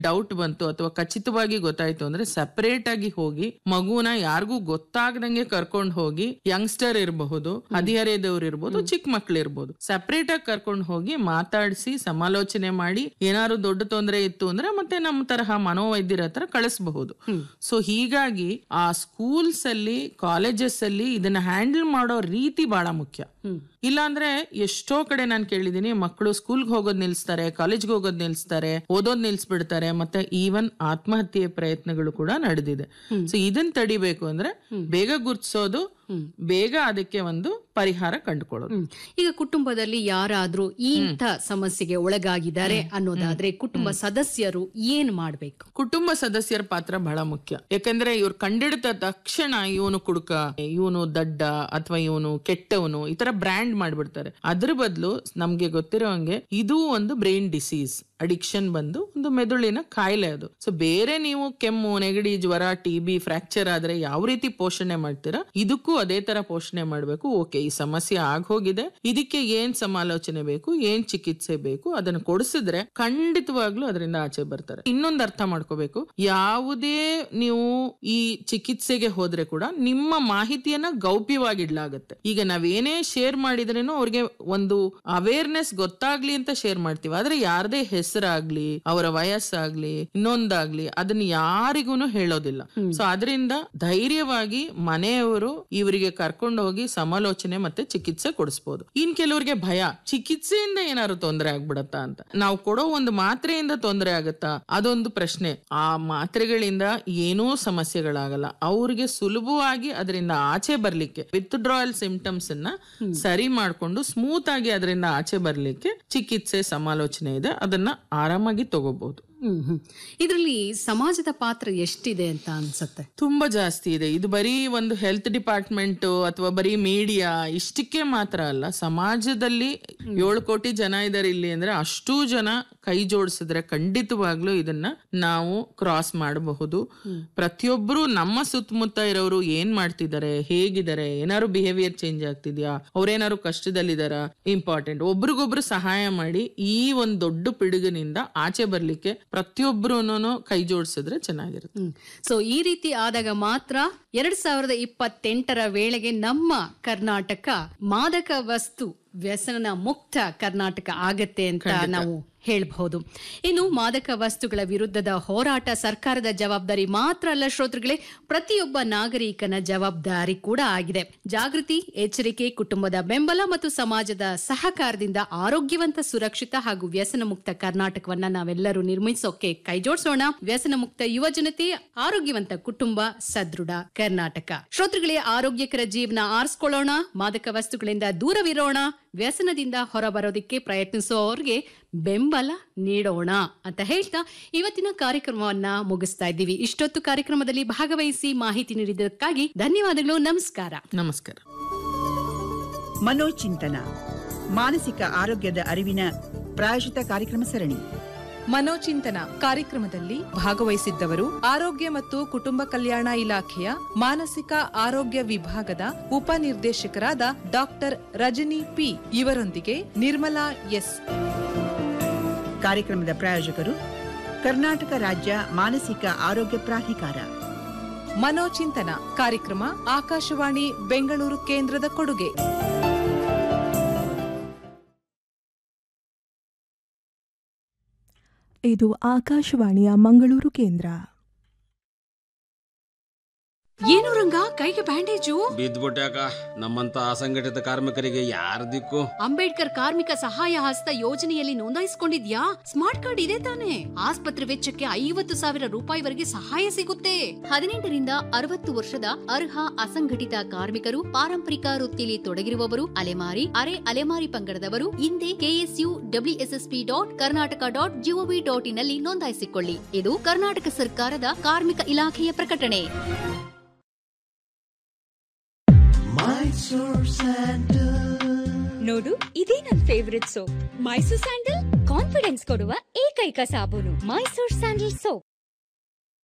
Doubt ಬಂತು ಅಥವಾ ಖಚಿತವಾಗಿ ಗೊತ್ತಾಯ್ತು ಅಂದ್ರೆ ಸಪರೇಟ್ ಆಗಿ ಹೋಗಿ ಮಗುನ ಯಾರಿಗೂ ಗೊತ್ತಾಗದಂಗೆ ಕರ್ಕೊಂಡು ಹೋಗಿ ಯಂಗ್ಸ್ಟರ್ ಇರಬಹುದು ಹದಿಹರೆಯದವ್ರು ಇರ್ಬೋದು ಚಿಕ್ಕ ಮಕ್ಳು ಇರ್ಬೋದು ಸಪರೇಟ್ ಆಗಿ ಕರ್ಕೊಂಡು ಹೋಗಿ ಮಾತಾಡಿಸಿ ಸಮಾಲೋಚನೆ ಮಾಡಿ ಏನಾದ್ರು ದೊಡ್ಡ ತೊಂದರೆ ಇತ್ತು ಅಂದ್ರೆ ಮತ್ತೆ ನಮ್ಮ ತರಹ ಮನೋವೈದ್ಯರ ಹತ್ರ ಕಳಿಸಬಹುದು ಸೊ ಹೀಗಾಗಿ ಆ ಸ್ಕೂಲ್ಸ್ ಅಲ್ಲಿ ಕಾಲೇಜಸ್ ಅಲ್ಲಿ ಇದನ್ನ ಹ್ಯಾಂಡಲ್ ಮಾಡೋ ರೀತಿ ಬಹಳ ಮುಖ್ಯ ಇಲ್ಲಾಂದ್ರೆ ಎಷ್ಟೋ ಕಡೆ ನಾನು ಕೇಳಿದೀನಿ ಮಕ್ಕಳು ಸ್ಕೂಲ್ಗೆ ಹೋಗೋದ್ ನಿಲ್ಸ್ತಾರೆ ಕಾಲೇಜ್ಗೆ ಹೋಗೋದ್ ನಿಲ್ಸ್ತಾರೆ ಓದೋದ್ ನಿಲ್ಸ್ಬಿಡ್ತಾರೆ ಮತ್ತೆ ಈವನ್ ಆತ್ಮಹತ್ಯೆ ಪ್ರಯತ್ನಗಳು ಕೂಡ ನಡೆದಿದೆ ಸೊ ಇದನ್ನ ತಡಿಬೇಕು ಅಂದ್ರೆ ಬೇಗ ಗುರ್ತಿಸೋದು ಬೇಗ ಅದಕ್ಕೆ ಒಂದು ಪರಿಹಾರ ಕಂಡುಕೊಳ್ಳೋದು ಹ್ಮ್. ಈಗ ಕುಟುಂಬದಲ್ಲಿ ಯಾರಾದ್ರೂ ಈ ಇಂಥ ಸಮಸ್ಯೆಗೆ ಒಳಗಾಗಿದ್ದಾರೆ ಅನ್ನೋದಾದ್ರೆ ಕುಟುಂಬ ಸದಸ್ಯರು ಏನ್ ಮಾಡ್ಬೇಕು ಕುಟುಂಬ ಸದಸ್ಯರ ಪಾತ್ರ ಬಹಳ ಮುಖ್ಯ ಯಾಕಂದ್ರೆ ಇವ್ರು ಕಂಡಿಡಿದ ತಕ್ಷಣ ಇವನು ಕುಡುಕ ಇವನು ದಡ್ಡ ಅಥವಾ ಇವನು ಕೆಟ್ಟವನು ಈ ತರ ಬ್ರ್ಯಾಂಡ್ ಮಾಡ್ಬಿಡ್ತಾರೆ ಅದ್ರ ಬದಲು ನಮ್ಗೆ ಗೊತ್ತಿರೋ ಹಂಗೆ ಇದು ಒಂದು ಬ್ರೈನ್ ಡಿಸೀಸ್ ಅಡಿಕ್ಷನ್ ಬಂದು ಒಂದು ಮೆದುಳಿನ ಕಾಯಿಲೆ ಅದು ಸೊ ಬೇರೆ ನೀವು ಕೆಮ್ಮು ನೆಗಡಿ ಜ್ವರ ಟಿ ಬಿ ಫ್ರಾಕ್ಚರ್ ಆದ್ರೆ ಯಾವ ರೀತಿ ಪೋಷಣೆ ಮಾಡ್ತೀರಾ ಇದಕ್ಕೂ ಅದೇ ತರ ಪೋಷಣೆ ಮಾಡ್ಬೇಕು ಓಕೆ ಈ ಸಮಸ್ಯೆ ಆಗೋಗಿದೆ ಇದಕ್ಕೆ ಏನ್ ಸಮಾಲೋಚನೆ ಬೇಕು ಏನ್ ಚಿಕಿತ್ಸೆ ಬೇಕು ಅದನ್ನ ಕೊಡಿಸಿದ್ರೆ ಖಂಡಿತವಾಗ್ಲೂ ಅದರಿಂದ ಆಚೆ ಬರ್ತಾರೆ ಇನ್ನೊಂದು ಅರ್ಥ ಮಾಡ್ಕೋಬೇಕು ಯಾವುದೇ ನೀವು ಈ ಚಿಕಿತ್ಸೆಗೆ ಹೋದ್ರೆ ಕೂಡ ನಿಮ್ಮ ಮಾಹಿತಿಯನ್ನ ಗೌಪ್ಯವಾಗಿಡ್ಲಾಗತ್ತೆ ಈಗ ನಾವೇನೇ ಶೇರ್ ಮಾಡಿದ್ರೇನು ಅವ್ರಿಗೆ ಒಂದು ಅವೇರ್ನೆಸ್ ಗೊತ್ತಾಗ್ಲಿ ಅಂತ ಶೇರ್ ಮಾಡ್ತೀವಿ ಆದ್ರೆ ಯಾರದೇ ಹೆಸರಾಗ್ಲಿ ಅವರ ವಯಸ್ಸಾಗ್ಲಿ ಇನ್ನೊಂದಾಗ್ಲಿ ಅದನ್ನ ಯಾರಿಗೂ ಹೇಳೋದಿಲ್ಲ ಸೊ ಅದರಿಂದ ಧೈರ್ಯವಾಗಿ ಮನೆಯವರು ಇವರಿಗೆ ಕರ್ಕೊಂಡು ಹೋಗಿ ಸಮಾಲೋಚನೆ ಮತ್ತೆ ಚಿಕಿತ್ಸೆ ಕೊಡಿಸ್ಬೋದು ಇನ್ ಕೆಲವರಿಗೆ ಭಯ ಚಿಕಿತ್ಸೆಯಿಂದ ಏನಾದ್ರು ತೊಂದರೆ ಆಗ್ಬಿಡತ್ತಾ ಅಂತ ನಾವು ಕೊಡೋ ಒಂದು ಮಾತ್ರೆಯಿಂದ ತೊಂದರೆ ಆಗತ್ತಾ ಅದೊಂದು ಪ್ರಶ್ನೆ ಆ ಮಾತ್ರೆಗಳಿಂದ ಏನೂ ಸಮಸ್ಯೆಗಳಾಗಲ್ಲ ಅವ್ರಿಗೆ ಸುಲಭವಾಗಿ ಅದರಿಂದ ಆಚೆ ಬರ್ಲಿಕ್ಕೆ ವಿತ್ಡ್ರಾಯಲ್ ಸಿಂಪ್ಟಮ್ಸ್ ಅನ್ನ ಸರಿ ಮಾಡ್ಕೊಂಡು ಸ್ಮೂತ್ ಆಗಿ ಅದರಿಂದ ಆಚೆ ಬರ್ಲಿಕ್ಕೆ ಚಿಕಿತ್ಸೆ ಸಮಾಲೋಚನೆ ಇದೆ ಅದನ್ನ ಆರಾಮಾಗಿ ತಗೋಬಹುದು ಹ್ಮ್ ಹ್ಮ್ ಇದರಲ್ಲಿ ಸಮಾಜದ ಪಾತ್ರ ಎಷ್ಟಿದೆ ಅಂತ ಅನ್ಸುತ್ತೆ ತುಂಬಾ ಜಾಸ್ತಿ ಇದೆ ಇದು ಬರೀ ಒಂದು ಹೆಲ್ತ್ ಡಿಪಾರ್ಟ್ಮೆಂಟ್ ಅಥವಾ ಬರೀ ಮೀಡಿಯಾ ಇಷ್ಟಕ್ಕೆ ಮಾತ್ರ ಅಲ್ಲ ಸಮಾಜದಲ್ಲಿ ಏಳು ಕೋಟಿ ಜನ ಇದಾರೆ ಇಲ್ಲಿ ಅಂದ್ರೆ ಅಷ್ಟೂ ಜನ ಕೈ ಜೋಡಿಸಿದ್ರೆ ಖಂಡಿತವಾಗ್ಲೂ ಇದನ್ನ ನಾವು ಕ್ರಾಸ್ ಮಾಡಬಹುದು ಪ್ರತಿಯೊಬ್ರು ನಮ್ಮ ಸುತ್ತಮುತ್ತ ಇರೋರು ಏನ್ ಮಾಡ್ತಿದ್ದಾರೆ ಹೇಗಿದ್ದಾರೆ ಏನಾದ್ರು ಬಿಹೇವಿಯರ್ ಚೇಂಜ್ ಆಗ್ತಿದ್ಯಾ ಅವ್ರೇನಾದ್ರು ಕಷ್ಟದಲ್ಲಿದಾರ ಇಂಪಾರ್ಟೆಂಟ್ ಒಬ್ರಿಗೊಬ್ರು ಸಹಾಯ ಮಾಡಿ ಈ ಒಂದು ದೊಡ್ಡ ಪಿಡುಗಿನಿಂದ ಆಚೆ ಬರ್ಲಿಕ್ಕೆ ಪ್ರತಿಯೊಬ್ರು ಕೈ ಜೋಡಿಸಿದ್ರೆ ಚೆನ್ನಾಗಿರುತ್ತೆ ಸೊ ಈ ರೀತಿ ಆದಾಗ ಮಾತ್ರ ಎರಡ್ ಸಾವಿರದ ಇಪ್ಪತ್ತೆಂಟರ ವೇಳೆಗೆ ನಮ್ಮ ಕರ್ನಾಟಕ ಮಾದಕ ವಸ್ತು ವ್ಯಸನ ಮುಕ್ತ ಕರ್ನಾಟಕ ಆಗತ್ತೆ ಅಂತ ನಾವು ಹೇಳ್ಬಹುದು ಇನ್ನು ಮಾದಕ ವಸ್ತುಗಳ ವಿರುದ್ಧದ ಹೋರಾಟ ಸರ್ಕಾರದ ಜವಾಬ್ದಾರಿ ಮಾತ್ರ ಅಲ್ಲ ಶ್ರೋತೃಗಳೇ ಪ್ರತಿಯೊಬ್ಬ ನಾಗರಿಕನ ಜವಾಬ್ದಾರಿ ಕೂಡ ಆಗಿದೆ ಜಾಗೃತಿ ಎಚ್ಚರಿಕೆ ಕುಟುಂಬದ ಬೆಂಬಲ ಮತ್ತು ಸಮಾಜದ ಸಹಕಾರದಿಂದ ಆರೋಗ್ಯವಂತ ಸುರಕ್ಷಿತ ಹಾಗೂ ವ್ಯಸನ ಮುಕ್ತ ಕರ್ನಾಟಕವನ್ನ ನಾವೆಲ್ಲರೂ ನಿರ್ಮಿಸೋಕೆ ಕೈಜೋಡಿಸೋಣ ವ್ಯಸನ ಮುಕ್ತ ಯುವ ಜನತೆ ಆರೋಗ್ಯವಂತ ಕುಟುಂಬ ಸದೃಢ ಕರ್ನಾಟಕ ಶ್ರೋತೃಗಳೇ ಆರೋಗ್ಯಕರ ಜೀವನ ಆರಿಸ್ಕೊಳ್ಳೋಣ ಮಾದಕ ವಸ್ತುಗಳಿಂದ ದೂರವಿರೋಣ ವ್ಯಸನದಿಂದ ಹೊರಬರೋದಕ್ಕೆ ಪ್ರಯತ್ನಿಸೋರ್ಗೆ ಬೆಂಬಲ ನೀಡೋಣ ಅಂತ ಹೇಳ್ತಾ ಇವತ್ತಿನ ಕಾರ್ಯಕ್ರಮವನ್ನ ಮುಗಿಸ್ತಾ ಇದ್ದೀವಿ ಇಷ್ಟೊತ್ತು ಕಾರ್ಯಕ್ರಮದಲ್ಲಿ ಭಾಗವಹಿಸಿ ಮಾಹಿತಿ ನೀಡಿದ್ದಕ್ಕಾಗಿ ಧನ್ಯವಾದಗಳು ನಮಸ್ಕಾರ ನಮಸ್ಕಾರ ಮನೋಚಿಂತನ ಮಾನಸಿಕ ಆರೋಗ್ಯದ ಅರಿವಿನ ಪ್ರಾಯಶಿತ ಕಾರ್ಯಕ್ರಮ ಸರಣಿ ಮನೋಚಿಂತನ ಕಾರ್ಯಕ್ರಮದಲ್ಲಿ ಭಾಗವಹಿಸಿದ್ದವರು ಆರೋಗ್ಯ ಮತ್ತು ಕುಟುಂಬ ಕಲ್ಯಾಣ ಇಲಾಖೆಯ ಮಾನಸಿಕ ಆರೋಗ್ಯ ವಿಭಾಗದ ಉಪನಿರ್ದೇಶಕರಾದ ಡಾಕ್ಟರ್ ರಜನಿ ಪಿ ಇವರೊಂದಿಗೆ ನಿರ್ಮಲಾ ಎಸ್ ಕಾರ್ಯಕ್ರಮದ ಪ್ರಾಯೋಜಕರು ಕರ್ನಾಟಕ ರಾಜ್ಯ ಮಾನಸಿಕ ಆರೋಗ್ಯ ಪ್ರಾಧಿಕಾರ ಮನೋಚಿಂತನ ಕಾರ್ಯಕ್ರಮ ಆಕಾಶವಾಣಿ ಬೆಂಗಳೂರು ಕೇಂದ್ರದ ಕೊಡುಗೆ ಇದು ಆಕಾಶವಾಣಿಯ ಮಂಗಳೂರು ಕೇಂದ್ರ ಏನು ರಂಗ ಕೈಗೆ ಬ್ಯಾಂಡೇಜು ಬಿದ್ದ್ಬಿಟ್ಯಾಕ ನಮ್ಮಂತ ಅಸಂಘಟಿತ ಕಾರ್ಮಿಕರಿಗೆ ಯಾರ ದಿಕ್ಕು ಅಂಬೇಡ್ಕರ್ ಕಾರ್ಮಿಕ ಸಹಾಯ ಹಸ್ತ ಯೋಜನೆಯಲ್ಲಿ ನೋಂದಾಯಿಸಿಕೊಂಡಿದ್ಯಾ ಸ್ಮಾರ್ಟ್ ಕಾರ್ಡ್ ಇದೆ ತಾನೆ ಆಸ್ಪತ್ರೆ ವೆಚ್ಚಕ್ಕೆ ಐವತ್ತು ಸಾವಿರ ರೂಪಾಯಿವರೆಗೆ ಸಹಾಯ ಸಿಗುತ್ತೆ ಹದಿನೆಂಟರಿಂದ ಅರವತ್ತು ವರ್ಷದ ಅರ್ಹ ಅಸಂಘಟಿತ ಕಾರ್ಮಿಕರು ಪಾರಂಪರಿಕ ವೃತ್ತಿಯಲ್ಲಿ ತೊಡಗಿರುವವರು ಅಲೆಮಾರಿ ಅರೆ ಅಲೆಮಾರಿ ಪಂಗಡದವರು ಹಿಂದೆ K S U W S S P dot Karnataka dot G O V dot in ನಲ್ಲಿ ನೋಂದಾಯಿಸಿಕೊಳ್ಳಿ ಇದು ಕರ್ನಾಟಕ ಸರ್ಕಾರದ ಕಾರ್ಮಿಕ ಇಲಾಖೆಯ ಪ್ರಕಟಣೆ ನೋಡು ಇದೇ ನನ್ favourite soap Mysore sandal confidence ಕೊಡುವ ಏಕೈಕ ಸಾಬೂನು ಮೈಸೂರ್ ಸ್ಯಾಂಡಲ್ ಸೋಪ್